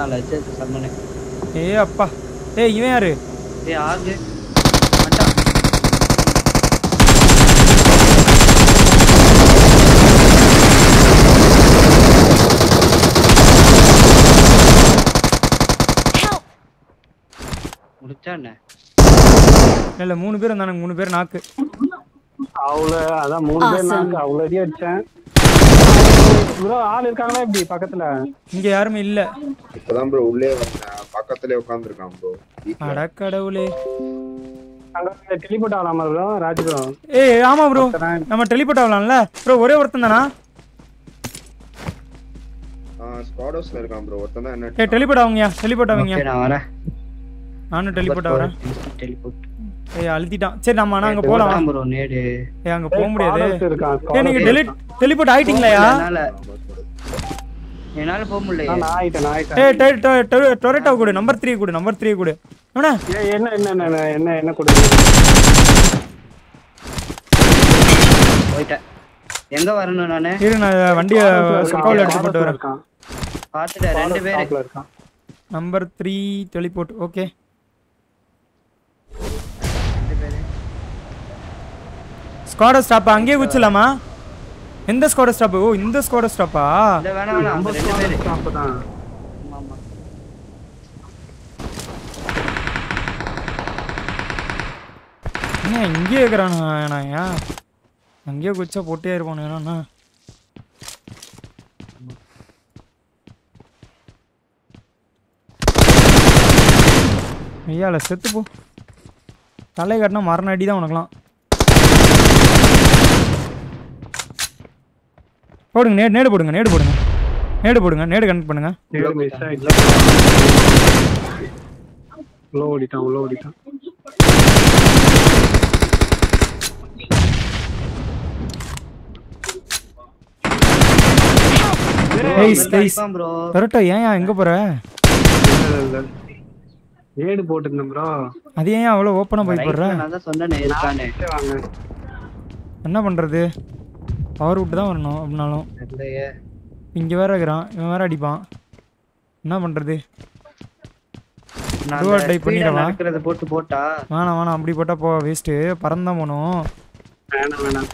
நாலு வச்சு சம்மனு ஏ அப்பா ஏய் இவன் யாரு ஏய் ஆகு மட்டான் முடிச்சா என்ன இல்ல இல்ல மூணு பேர் இருந்தானுங்க மூணு பேர் நாக்கு அவ்வளோ அதான் மூணு பேர் நாக்கு அவ்வளோ அடி அடிச்சேன் ப்ரோ ஆள் இருக்காங்களா இப்படி பக்கத்துல இங்க யாருமே இல்ல இப்பதான் ப்ரோ உள்ளே வந்தேன் பக்கத்துலயே உட்காந்துருக்கான் ப்ரோ அடக்கடவுளே அங்க டெலிபோர்ட் ஆகலாமா ப்ரோ ராஜ் ப்ரோ ஏய் ஆமா ப்ரோ நம்ம டெலிபோர்ட் ஆகலாம்ல ப்ரோ ஒரே ஒருத்தன் தானா ஸ்குவாட் ஹவுஸ்ல இருக்கான் ப்ரோ ஒருத்தன் தான் என்ன ஏய் டெலிபோர்ட் ஆகுங்கயா டெலிபோர்ட் ஆகுங்க சரி, நான் வரேன் நானும் டெலிபோர்ட் ஆகுறேன் டெலிபோர்ட் ஏய் அழுத்திட்டான் சரி நம்ம ஆனா அங்க போலாம் ப்ரோ நேடு ஏய் அங்க போக முடியாது இருக்கான் ஏய் நீங்க டெலிட் டெலிபோர்ட் ஆயிட்டீங்களாயா என்னால என்னால போக முடியல நான் ஆயிட்டேன் நான் ஆயிட்டேன் ஏய் டொ- டொ- டொ- டொரேட்டோ கொடு நம்பர் த்ரீ கொடு நம்பர் த்ரீ கொடு என்ன ஏய், என்ன என்ன என்ன என்ன என்ன கொடுக்குறீங்க போயிட்டேன் எங்க வரணும் நானு இரு நான் வண்டியை ஸ்கோல் எடுத்து போட்டு வரேன் இருக்கான் பாத்துட்டேன் ரெண்டு பேரு டாப்ல இருக்கான் நம்பர் த்ரீ டெலிபோர்ட் ஓகே ரெண்டு பேரு ஸ்குவாட ஸ்டாப் அங்கேயே குச்சிடலாமா எந்த ஸ்குவாட ஸ்டாப் ஓ இந்த ஸ்குவாட ஸ்டாப்பா இல்ல வேணாம் வேணாம் அந்த ரெண்டு பேரு அப்பதான் ஆமா ஆமா என்ன இங்கேயே இருக்கிறானா ஏன் அங்கேயே குச்சா போட்டே இருப்பானு ஏன்னா ஐயால செத்து போ தலை கட்டினா மரண அடி தான் உனக்குலாம் போடுங்க நேடு நேடு போடுங்க நேடு போடுங்க நேடு போடுங்க நேடு கனெக்ட் பண்ணுங்க ஏழு மிஸ் ஆயிடுச்சு உள்ள ஓடிட்டான் உள்ள ஓடிட்டான் Nice, nice. ப்ரோ கரெக்டா ஏன் எங்க போற இல்ல, இல்ல, இல்ல. ஏடு போட்டிருந்தேன் ப்ரோ அது ஏன் அவ்வளோ ஓப்பனா போய் போடுற நான் தான் சொன்னேனே இருக்கானே வாங்க என்ன பண்றது பவர் விட்டு தான் வரணும் அப்படின்னாலும் இல்லையே இங்க வேற இருக்கிறான் இவன் வேற அடிப்பான் என்ன பண்றது நான் Dual அந்த type speed ஆ பண்ணிடவா? நடக்கிறத போட்டு போட்டா வேணாம் வேணாம் அப்படி போட்டா போ வேஸ்ட்டு பறந்தான் போகணும் வேணாம் வேணாம்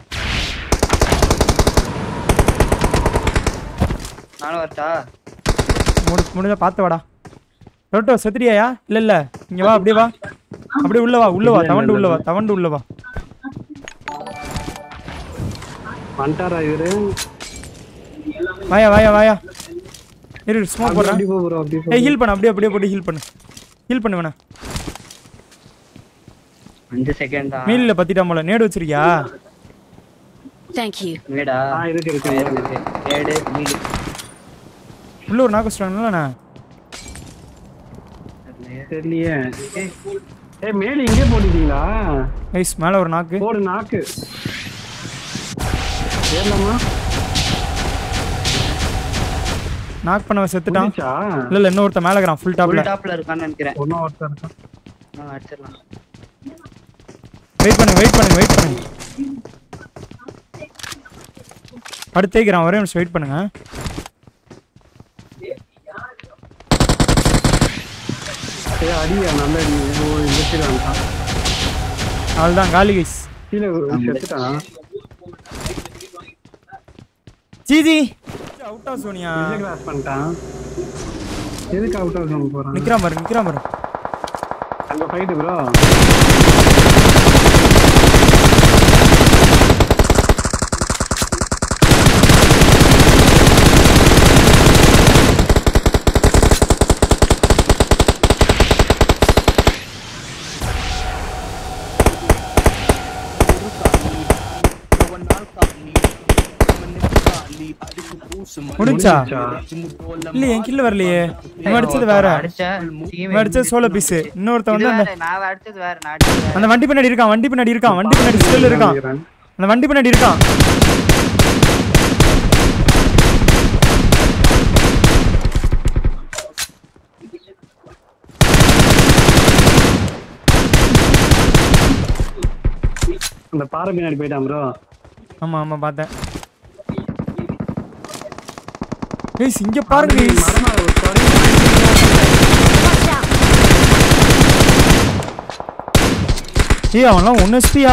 நானும் வரட்டா முடி முடிஞ்சா பார்த்து வாடா ரொட்டோ செத்துறியாயா இல்ல இல்ல இங்க வா அப்படியே வா அப்படியே உள்ள வா உள்ள வா தவண்டு உள்ள வா தவண்டு உள்ள வா வந்துட்டாரா இவரு வாயா வாயா வாயா இரு ஸ்மோக் போடுறேன் அப்படி போ ப்ரோ அப்படி போ ஏய் ஹீல் பண்ணு அப்படியே அப்படியே போட்டு ஹீல் பண்ணு ஹீல் பண்ணு வேணா அஞ்சு செகண்ட் தான் மீல்ல பத்திட்டான் போல நேடு வச்சிருக்கியா Thank you. வீடா ஆ இருக்கு இருக்கு இருக்கு. ஏடு வீடு உள்ள ஒரு நாக்கு வச்சிட்டாங்கல்ல தெரியலையே ஏய் மேல இங்கே போட்டுட்டீங்களா ஐஸ் மேல ஒரு நாக்கு போடு நாக்கு ஏறலாமா நாக் பண்ணவன் செத்துட்டான் முடிச்சா இல்ல இல்ல இன்னொருத்த மேல இருக்கிறான் ஃபுல் டாப்ல ஃபுல் டாப்ல இருக்கான்னு நினைக்கிறேன் ஒன்னும் ஒருத்தர் இருக்கான் ஆ, அடிச்சிடலாம் வெயிட் பண்ணுங்க வெயிட் பண்ணுங்க வெயிட் பண்ணுங்க அடுத்து தேய்க்கிறான் ஒரே நிமிஷம் வெயிட் பண்ணுங்க ஏய் அடியா நல்ல அடி ஓ இந்த சைடு வந்துட்டான் அவ்வளோதான் காலி கைஸ் கீழே செத்துட்டான் GG out of Sonia Vijay cross பண்ணிட்டான் எதுக்கு அவுட் ஹவுஸ் போறான் நிக்கிறான் பாரு நிக்கிறான் பாரு அங்க ஃபைட் ப்ரோ முடிஞ்சா இல்ல என் கில்ல வரலையே இவன் அடிச்சது வேற அடிச்சேன் team இவன் அடிச்சது சோலோ பீஸ் இன்னொருத்த இது வந்து அந்த வேற, நான் அடிச்சது வேற நான் அடிச்சது வேற. அந்த வண்டி பின்னாடி இருக்கான் வண்டி பின்னாடி இருக்கான் வண்டி பின்னாடி ஸ்டில் இருக்கான் அந்த வண்டி பின்னாடி இருக்கான் அந்த பாறை பின்னாடி போயிட்டான் ப்ரோ ஆமா ஆமா பார்த்தேன் ஏய் இங்க பாருங்க guys. மரமா ஒரு கொடை ஏய் அவன்லாம் ஒன்று எஸ்பியா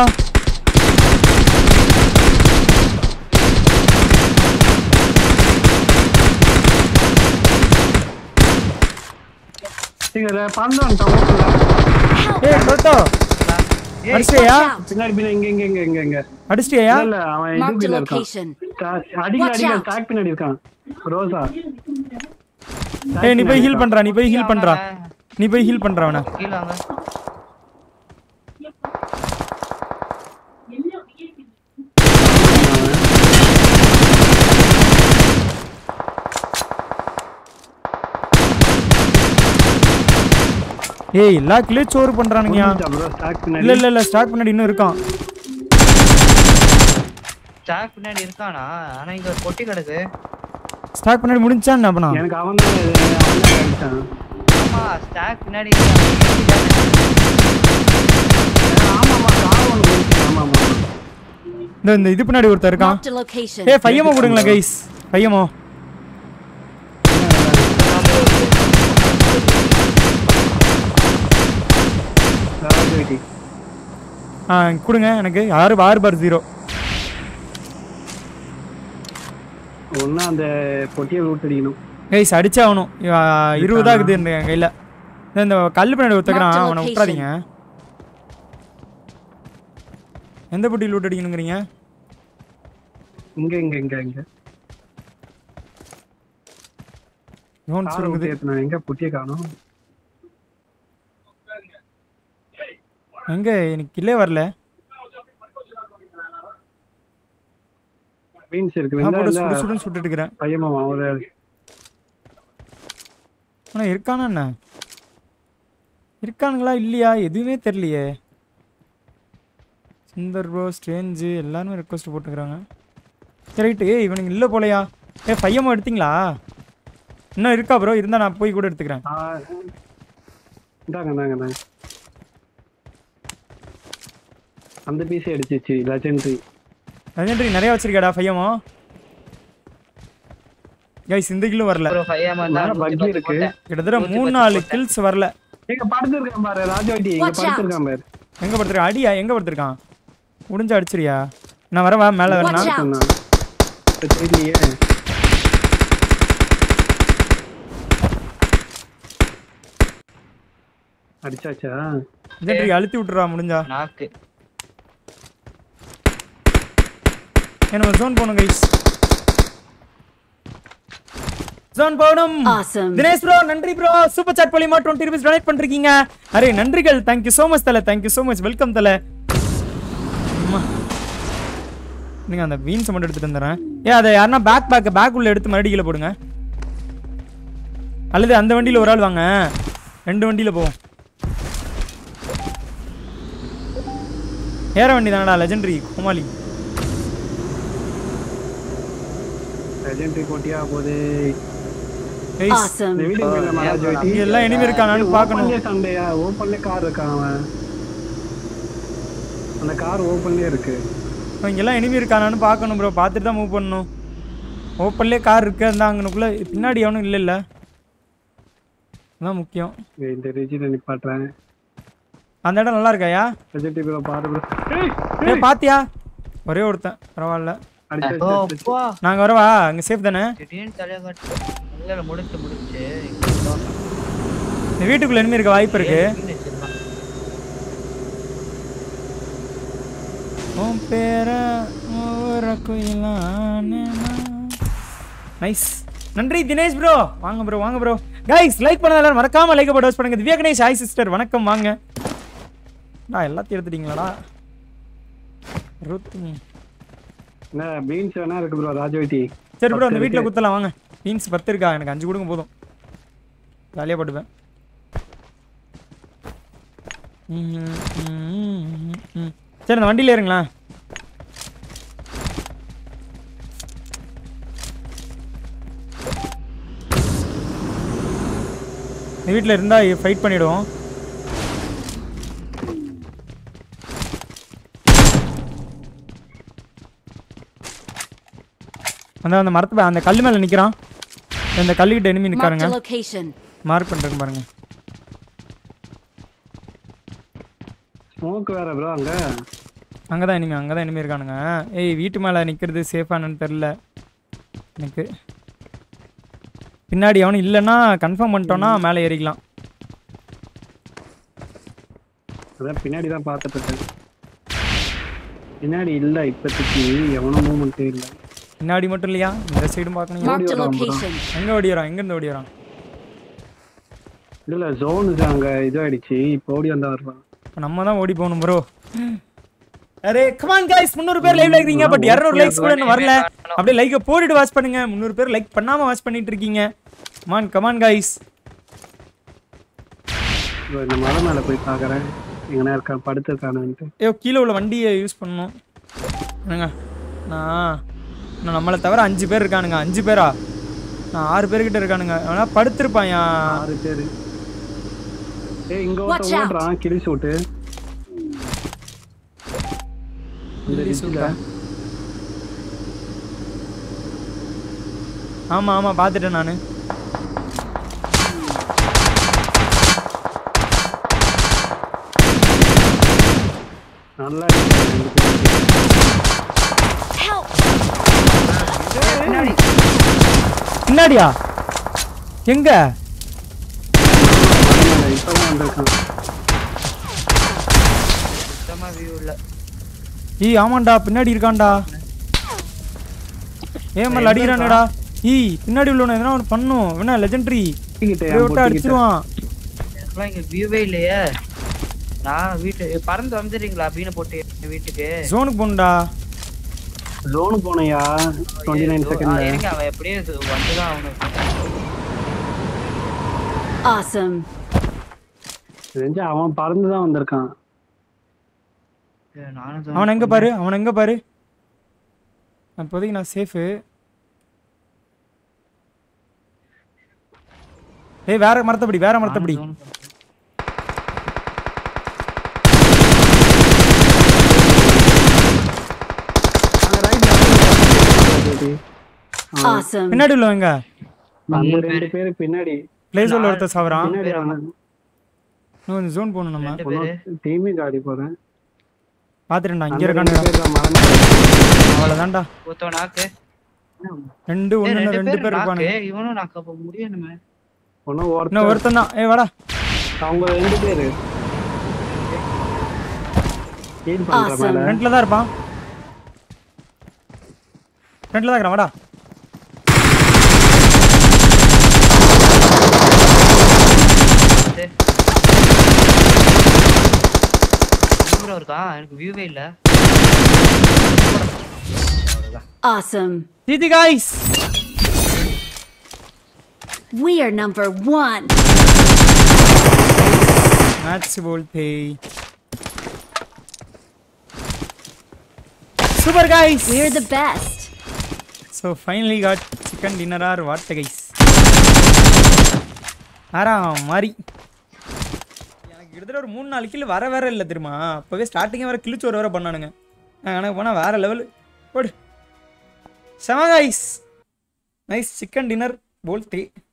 இங்க இதை பறந்து வந்துட்டான் ஓட்டுல. ஏய் டொட்டோ ஏய், அடிச்சிட்டியா Watch out! பின்னாடி பின்னாடி இங்க இங்க இங்க இங்க இங்க அடிச்சிட்டியா இல்ல அவன் இது Marked a பின்னாடி இருக்கான் location. டா- அடிக்கல Watch அடிக்கல out. டாக் பின்னாடி இருக்கான் ரோசா ஏய் நீ போய் ஹீல் பண்றா நீ போய் ஹீல் பண்றா நீ போய் ஹீல் பண்றா அவனை கீழே வாங்க ஏய் எல்லா கிளியும் சோறு பண்றானுங்கயா ப்ரோ டாக் இல்ல பின்னாடி இல்ல இல்ல ஸ்டார்ட் பண்ணி இன்னும் இருக்கான் ஸ்டாக் பின்னாடி இருக்கானா ஆனா இங்க ஒரு பொட்டி கிடக்கு ஸ்டார்ட் பண்ணி முடிஞ்சா என்ன பண்ணா எனக்கு அவன் தான் இது- அவன் தான் அடிச்சான் ஆமா ஸ்டாக் பின்னாடி இருக்கான். ஆமாமா கார் ஒன்று போயிடுச்சு ஆமா ஆமா இந்த இந்த இது பின்னாடி ஒருத்தர் இருக்கான் Marked a location. ஏய் பையமோ கொடுங்களேன் கைஸ் பையமோ ராஜவீட்டி ஆ கொடுங்க எனக்கு ஆறு ஆறு பார் ஜீரோ ஒன்னா அந்த பொட்டியை விட்டு அடிக்கணும் கைஸ் அடிச்சே ஆகணும் இவ- இருபதா இருக்குது இந்த என் கையில இந்த- இந்த கல் பின்னாடி ஒருத்தக்கிறான் Marked அவனை location. விட்டுறாதீங்க எந்த பொட்டி லூட் அடிக்கணுங்கிறீங்க இங்க இங்க இங்க இங்க ஜோன் கார் சுருங்குது விட்டு ஏத்துனா எங்க பொட்டியை காணும் எங்க எனக்கு கில்லே வரல பீன்ஸ் இருக்கு நான் போட்டு வெந்தா சுடு இல்ல சுடுன்னு சுட்டுட்டு இருக்கிறேன் பையமாமா ஒரு ஆனா இருக்கானா என்ன இருக்கானுங்களா இல்லையா எதுவுமே தெரியலையே சுந்தர் ப்ரோ ஸ்ட்ரேஞ்சு எல்லாருமே ரெக்வஸ்ட் போட்டுக்கிறாங்க சரி ரைட்டு இவனுங்க இல்லை போலையா ஏ பையமா எடுத்தீங்களா இன்னும் இருக்கா ப்ரோ இருந்தா நான் போய் கூட எடுத்துக்கிறேன் ஆ, இந்தாங்க இந்தாங்க இந்தாங்க அந்த பீஸே அடிச்சிச்சு லெஜெண்டரி லெஜெண்டரி நிறைய வச்சிருக்காடா பையமோ கைஸ் இந்த கிலோ வரல ஒரு ஃபைவ் எம்எல் தான் மேல நூத்தி buggy பத்து இருக்கு. போட்டேன். கிட்டத்தட்ட நூத்தி மூணு பத்து நாலு போட்டேன். கில்ஸ் வரல எங்க படுத்திருக்கான் பாரு ராஜவட்டி இங்க Watch out. படுத்திருக்கான் பாரு எங்க படுத்திருக்கான் அடியா எங்க படுத்திருக்கான் முடிஞ்சா அடிச்சிரியா நான் வரவா மேலே Watch வரணும் out. சொன்னான் இப்ப தெரியலையே அடிச்சாச்சா லெஜெண்டரி அழுத்தி விட்டுறா முடிஞ்சா நாக்கு என்ன ஜோன் போகணும் கைஸ் ஜோன் போகணும் Awesome. தினேஷ் ப்ரோ நன்றி ப்ரோ சூப்பர் சாட் மூலியமா டுவெண்ட்டி ருபீஸ் டொனேட் பண்ணிருக்கீங்க அரே நன்றிகள் தேங்க்யூ ஸோ மச் தல தேங்க்யூ ஸோ மச் வெல்கம் தல அம்மா. நீங்க அந்த பீன்ஸ் மட்டும் எடுத்துட்டு வந்துடுறேன் ஏ அதை யாருன்னா பேக் பேக் பேக் உள்ள எடுத்து மறுபடியும் கீழே போடுங்க அல்லது அந்த வண்டியில ஒரு ஆள் வாங்க ரெண்டு வண்டியில போவோம் ஏற வண்டி தானடா லெஜெண்டரி கோமாளி லெஜெண்டரி போட்டியா போகுது Guys, Awesome. இந்த வீட்டுக்கு போயிடலாமா ராஜவட்டி இங்க எல்லாம் enemy இருக்கானான்னு பார்க்கணும். ஓப்பன்லயே சண்டையா ஓப்பன்லயே கார் இருக்கான் அவன் அந்த கார் ஓப்பன்லயே இருக்கு இப்போ இங்கெல்லாம் எனிமி இருக்கானான்னு பார்க்கணும் ப்ரோ பார்த்துட்டு தான் மூவ் பண்ணணும் ஓப்பன்லேயே கார் இருக்கு அந்த அங்கனுக்குள்ளே பின்னாடி எவனும் இல்லை இல்லை அதான் முக்கியம் இங்க இந்த ரிஜில நிப்பாட்டுறேன் அந்த இடம் நல்லா இருக்காயா லெஜெண்டரி ப்ரோ பாரு ப்ரோ ஏ பாத்தியா ஒரே ஒருத்தன் பரவாயில்ல ஓ, அடிச்சு அப்பா. நாங்கள் வரவா அங்கே சேஃப் தானே திடீர்னு தலையை காட்டு இல்ல இல்ல முடிச்சு முடிச்சு இந்த வீட்டுக்குள்ள எனிமி இருக்க வாய்ப்பு இருக்கு உன் பேர நைஸ் நன்றி தினேஷ் ப்ரோ வாங்க ப்ரோ வாங்க ப்ரோ கைஸ் லைக் பண்ண எல்லாரும் மறக்காம லைக் போட்டு பண்ணுங்க திவ்யா கணேஷ் ஹாய் சிஸ்டர் வணக்கம் வாங்க நான் எல்லாத்தையும் எடுத்துட்டீங்களாடா இருபத்தி மூணு. என்ன பீன்ஸ் வேணா இருக்கு ப்ரோ ராஜவட்டி சரி ப்ரோ அந்த வீட்டில் குத்தலாம் வாங்க பீன்ஸ் பத்து இருக்கா எனக்கு அஞ்சு கொடுங்க போதும் ஜாலியாக போட்டுப்பேன் ம், ம், ம், ம். சரி அந்த வண்டியில் ஏறுங்களேன் இந்த வீட்டில் இருந்தால் ஃபைட் பண்ணிவிடுவோம் அந்த அந்த மரத்து பா- அந்த கல் மேலே நிற்கிறான் இந்த கல்லுக்கிட்ட எனிமி Marked நிற்காருங்க a location. மார்க் பண்ணுறேங்க பாருங்க ஸ்மோக் வேற ப்ரோ அங்க அங்கதான் இனிமே அங்கதான் இனிமே இருக்கானுங்க ஏய் வீட்டு மேல நிக்கிறது சேஃபானு தெரில எனக்கு பின்னாடி அவனும் இல்லைன்னா கன்ஃபார்ம் பண்ணிட்டோம்னா மேலே ஏறிக்கலாம் அதான் பின்னாடி தான் பார்த்துட்டு இருக்கேன் பின்னாடி இல்ல இப்போதைக்கு எவனும் மூமெண்ட்டே இல்ல பின்னாடி மட்டும் இல்லையா இந்த சைடும் பார்க்கணும் Marked a Audio down, bro. location. எங்க ஓடி வரான் எங்க இருந்து ஓடி வரான் இல்ல ஜோனு அங்க இதாயிடுச்சு இப்போ ஓடி வந்தா வருவான் இப்ப நம்ம தான் ஓடி போகணும் ப்ரோ அரே கமான் கைஸ் முந்நூறு பேர் லைவ்ல இருக்கீங்க பட் இரநூறு லைக்ஸ் கூட இன்னும் வரல அப்படியே லைக்கை போட்டுட்டு வாட்ச் பண்ணுங்க முந்நூறு பேர் லைக் பண்ணாம வாட்ச் பண்ணிட்டு இருக்கீங்க கமான் கமான் கைஸ் இதோ இந்த மலை மேல போய் பாக்குறேன் எங்கனா இருக்கா படுத்திருக்கானுன்ட்டு ஐயோ கீழே உள்ள வண்டியை யூஸ் பண்ணணும் என்னங்க நான் இன்னும் நம்மளை தவிர அஞ்சு பேர் இருக்கானுங்க அஞ்சு பேரா நான் ஆறு பேர்கிட்ட இருக்கானுங்க ஆனால் படுத்திருப்பான் ஆறு பேரு ஏய் இங்க Watch ஒருத்தன் out. ஓடுறான் கிளி சூட்டு இந்த கிளி ரிட்ஜில் சூட்டா? ஆமா ஆமா பார்த்துட்டேன் நான் நல்லா இருக்கு ரெண்டு பேருக்கு. Help! பின்னாடி பின்னாடியா எங்க மலை மேல இப்பதான் வந்திருக்கான் சுத்தமா வியூ இல்ல ஈ ஆமாண்டா பின்னாடி இருக்கான்டா ஏமல் அடிக்கிறானுடா ஈ பின்னாடி உள்ளவன எதனா ஒன்று பண்ணும் வேணா லெஜெண்டரி கிட்ட விட்டு பொட்டிக்கிட்ட. அடிச்சிருவான் எனக்குலாம் இங்க வியூவே இல்லையே நான் வீட்டு பறந்து வந்துடுறீங்களா அப்படின்னு போட்டு என் வீட்டுக்கு ஜோனுக்கு போகணும்டா ஜோனு போனையா டுவெண்ட்டி நைன் ஆ, செகண்ட்ல இருங்க அவன் எப்படியும் இது வந்துதான் அவனுக்கு Awesome. தெரிஞ்சு அவன் பறந்து தான் வந்திருக்கான் நானும் அவன் எங்க பாரு அவன் எங்க பாரு இப்போதைக்கு நான் சேஃபு ஏய் வேற மரத்தபடி வேற மரத்தபடி அங்க ரைட்ல Awesome. பின்னாடி உள்ளவங்க அந்த ரெண்டு பேரு பின்னாடி பிளேஸ் உள்ள ஒருத்தர் சாவறான் பின்னாடி அவன இன்னும் கொஞ்சம் ஜோன் போகணும் நம்ம ரெண்டு பேரு டீமே காடி போறேன் பார்த்துட்டேன்டா அந்த இங்கே ரெண்டு இருக்கானுடா பேர் தான் மறந்து அவ்வளோதான்டா ஒருத்தவ நாக்கு ரெண்டு ஏய், ஒன்று ரெண்டு ரெண்டு பேர் பேர் நாக்கு இருப்பானுங்க இவனும் நாக்கு அப்ப முடியணுமே ஒன்னும் இன்னும் ஒருத்தர் ஒருத்தன் தான் ஏய் வாடா அவங்க ரெண்டு பேரு ஹீல் பண்ற Awesome. மேல ஃப்ரண்ட்ல தான் இருப்பான் ஃப்ரண்ட்ல தான் இருக்கிறான் வாடா சரி. எங்க இருக்கான் எனக்கு வியூவே இல்ல Awesome. GG guys We are number one. Match போல் பேய் super guys We're the best. So finally got chicken dinner or what guys ஆறாம் மாதிரி எனக்கு கிட்டத்தட்ட ஒரு மூணு நாலு கிலோ வர வேற இல்லை தெரியுமா அப்போவே ஸ்டார்டிங்கே வர கிழிச்சு ஒரு வர பண்ணானுங்க நான் எனக்கு போனால் வேற லெவல் போடு செம கைஸ் நைஸ் சிக்கன் டின்னர் போல் டே